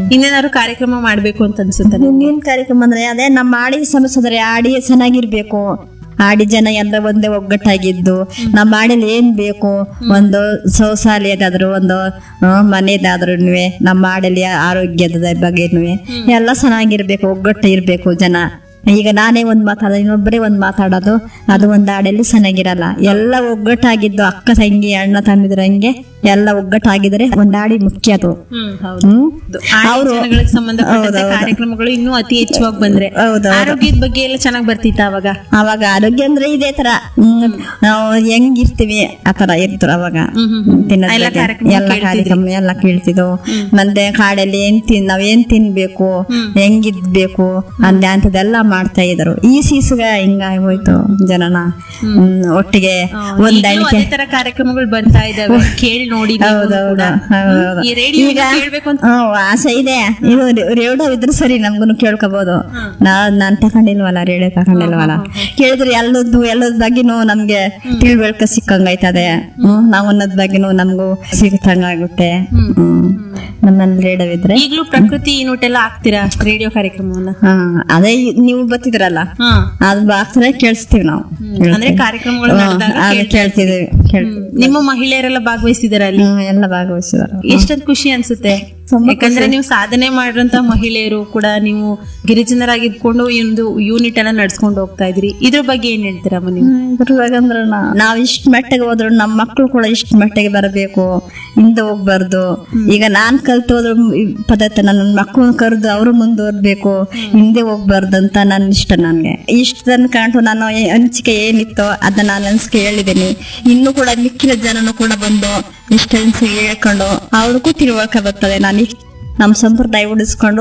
ಇನ್ನೇನಾದ್ರು ಕಾರ್ಯಕ್ರಮ ಮಾಡ್ಬೇಕು ಅಂತ ಅನ್ಸುತ್ತೆ ನಿಮ್ಗೆ? ಮುಂದಿನ ಕಾರ್ಯಕ್ರಮ ಅಂದ್ರೆ ಅದೇ ನಮ್ಮ ಆಡಿ ಸಮಸ್ಯೆ ಆಡಿ ಚೆನ್ನಾಗಿರ್ಬೇಕು ಆಡಿ ಜನ ಎಲ್ಲ ಒಂದೇ ಒಗ್ಗಟ್ಟಾಗಿದ್ದು ನಮ್ಮ ಆಡಿಲಿ ಏನ್ ಬೇಕು ಒಂದು ಶೌಚಾಲಯದಾದ್ರು ಒಂದು ಆ, ಮನೆದಾದ್ರೂ ನಮ್ಮ ಆಡಲಿ ಆರೋಗ್ಯದ ಬಗ್ಗೆನೂ ಎಲ್ಲ ಚೆನ್ನಾಗಿರ್ಬೇಕು ಒಗ್ಗಟ್ಟು ಇರ್ಬೇಕು ಜನ ಈಗ ನಾನೇ ಒಂದ್ ಮಾತಾಡೋದು ಇನ್ನೊಬ್ಬರೇ ಒಂದ್ ಮಾತಾಡೋದು ಅದು ಒಂದ್ ಆಡಲ್ಲಿ ಚೆನ್ನಾಗಿರಲ್ಲ ಎಲ್ಲ ಒಗ್ಗಟ್ಟಾಗಿದ್ದು ಅಕ್ಕ ತಂಗಿ ಅಣ್ಣ ತಮ್ಮಿದ್ರಂಗೆ ಎಲ್ಲ ಒಗ್ಗಟ್ಟಾಗಿದ್ರೆ ಒಂದ್ ಆಡಿ ಮುಖ್ಯ ಅದು ಹ್ಮ್ ಹೌದು ಹ್ಮ್ ಆಡಿ ಅವ್ರು- ಜನಗಳಿಗೆ ಸಂಬಂಧಪಟ್ಟಂತೆ ಹೌದೌದು. ಕಾರ್ಯಕ್ರಮಗಳು ಇನ್ನೂ ಅತಿ ಹೆಚ್ಚುವಾಗಿ ಬಂದ್ರೆ ಹೌದೌದು. ಆರೋಗ್ಯದ ಬಗ್ಗೆ ಎಲ್ಲ ಚೆನ್ನಾಗ್ ಬರ್ತಿತ್ತ ಅವಾಗ ಅವಾಗ ಆರೋಗ್ಯ ಅಂದ್ರೆ ಇದೇ ತರ ಹ್ಮ್, ನಾವು ಹೆಂಗಿರ್ತೀವಿ ಆ ತರ ಇರ್ತಾರೆ ಅವಾಗ ಹ್ಮ್ ಹ್ಮ್ ಹ್ಮ್. ತಿನ್ನೋದ್ ಎಲ್ಲ ಬಗ್ಗೆ. ಕಾರ್ಯಕ್ರಮ ಎಲ್ಲ ಕೇಳ್ತಿದ್ರಿ. ಕಾರ್ಯಕ್ರಮ ಎಲ್ಲ ಕೇಳ್ತಿದ್ವು ಮತ್ತೆ ಕಾಡಲ್ಲಿ ಏನ್ ತಿನ್ ನಾವ್ ಏನ್ ತಿನ್ಬೇಕು ಹೆಂಗಿದ್ಬೇಕು ಅಂದ ಅಂತದೆಲ್ಲ ಮಾಡ್ತಾ ಇದ್ರು ಈ ಸೀಸಗ ಹಿಂಗಾಗಿ ಹೋಯ್ತು ಜನನ ಹ್ಮ್, ಒಟ್ಟಿಗೆ ಒಂದ್ ಈಗ್ಲೂ ಅಣಿಕೆ ಅದೇ ತರ ಕಾರ್ಯಕ್ರಮಗಳು ಬರ್ತಾ ಇದಾವೆ ಕೇಳಿ ನೋಡಿ ನೀವು ಹೌದೌದು ಕೂಡ. ಹೌದೌದು. ಈ ರೇಡಿಯೋ ಈಗ ಕೇಳ್ಬೇಕು ಅಂತ ಹ್ಮ್, ಆಸೆ ಇದೆ ಇದು ರೇಡಿಯೋ ಇದ್ರೆ ಸರಿ ನಮ್ಗೂ ಕೇಳ್ಕೋಬಹುದು ನಾ ನಾನ್ ತಕೊಂಡಿಲ್ವಲ್ಲ ರೇಡಿಯೋ ತಕೊಂಡಿಲ್ವಲ್ಲ ಕೇಳಿದ್ರೆ ಎಲ್ಲದ್ದು ಎಲ್ಲದ ಬಗ್ಗೆನೂ ನಮ್ಗೆ ತಿಳ್ಬೇಕ ಸಿಕ್ಕಂಗೈತದೆ ಹ್ಮ್ ನಾವ್ ಅನ್ನೋದ್ ಬಗ್ಗೆನೂ ನಮ್ಗೂ ಸಿಗಂಗಾಗುತ್ತೆ ಹ್ಮ್ ನಮ್ಮಲ್ಲಿ ರೇಡಿಯೋ ಇದ್ರೆ ಈಗ್ಲೂ ಪ್ರಕೃತಿ ನೋಟೆಲ್ಲ ಹಾಕ್ತೀರಾ ರೇಡಿಯೋ ಕಾರ್ಯಕ್ರಮವನ್ನ ಹಾ ಅದೇ ಈ- ನೀವು ಬರ್ತಿದ್ರಲ್ಲ ಹಾ ಅದ್ ಬಾಕ್ಸ್ರೆ ಕೇಳಿಸ್ತೀವಿ ನಾವು ಅಂದ್ರೆ ಕಾರ್ಯಕ್ರಮಗಳು ಹ್ಮ್, ನಡೆದಾಗ ಅದು ಕೇಳ್ತಿದೀವಿ ಕೇಳ್ತೀವಿ ನಿಮ್ಮ ಮಹಿಳೆಯರೆಲ್ಲ ಭಾಗವಹಿಸಿದಾರೆ ಅಲ್ಲಿ ಹ್ಮ್, ಎಲ್ಲ ಭಾಗವಹಿಸಿದಾರೆ ಎಷ್ಟೊಂದು ಖುಷಿ ಅನ್ಸುತ್ತೆ ತುಂಬಾ ಯಾಕಂದ್ರೆ ನೀವು ಸಾಧನೆ ಮಾಡಿರೋಂತ ಮಹಿಳೆಯರು ಕೂಡ ನೀವು ಗಿರಿಜನರಾಗಿದ್ಕೊಂಡು ಈ ಒಂದು ಯೂನಿಟ್ ಎಲ್ಲ ನಡ್ಸ್ಕೊಂಡು ಹೋಗ್ತಾ ಇದ್ರಿ ಇದ್ರ ಬಗ್ಗೆ ಏನ್ ಹೇಳ್ತೀರಮ್ಮ ನೀವು ಇದ್ರದಾಗಂದ್ರ ನಾವ್ ಇಷ್ಟ ಮಟ್ಟಿಗೆ ಹೋದ್ರು ನಮ್ಮ ಮಕ್ಕಳು ಕೂಡ ಇಷ್ಟ ಮಟ್ಟಿಗೆ ಬರಬೇಕು ಹಿಂದೆ ಹೋಗ್ಬಾರ್ದು ಈಗ ನಾನ್ ಕಲ್ತು ಹೋದ್ರು ಈ ಪದ್ಧತಿ ನನ್ನ ಮಕ್ಕಳನ್ನ ಕರೆದು ಅವರು ಮುಂದುವರ್ಬೇಕು ಹಿಂದೆ ಹೋಗ್ಬಾರ್ದು ಅಂತ ನನ್ನ ಇಷ್ಟ ನನ್ಗೆ ಇಷ್ಟ ಅನ್ಕೊಂಡು ನಾನು ಏ- ಹಂಚಿಕೆ ಏನಿತ್ತೋ ಅದನ್ನ ನಾನು ಅನ್ಸಿಕೆ ಹೇಳಿದ್ದೀನಿ ಇನ್ನು ಕೂಡ ಮಿಕ್ಕಿನ ಜನನು ಕೂಡ ಬಂದು ಇಷ್ಟ ಅನ್ಸಿಕೆ ಹೇಳ್ಕೊಂಡು ಅವ್ರಿಗೂ ತಿಳುವಳಿಕೆ ಬರ್ತದೆ ನಾನು ಇಷ್ಟ್- ನಮ್ಮ ಸಂಪ್ರದಾಯ ಉಳಿಸ್ಕೊಂಡು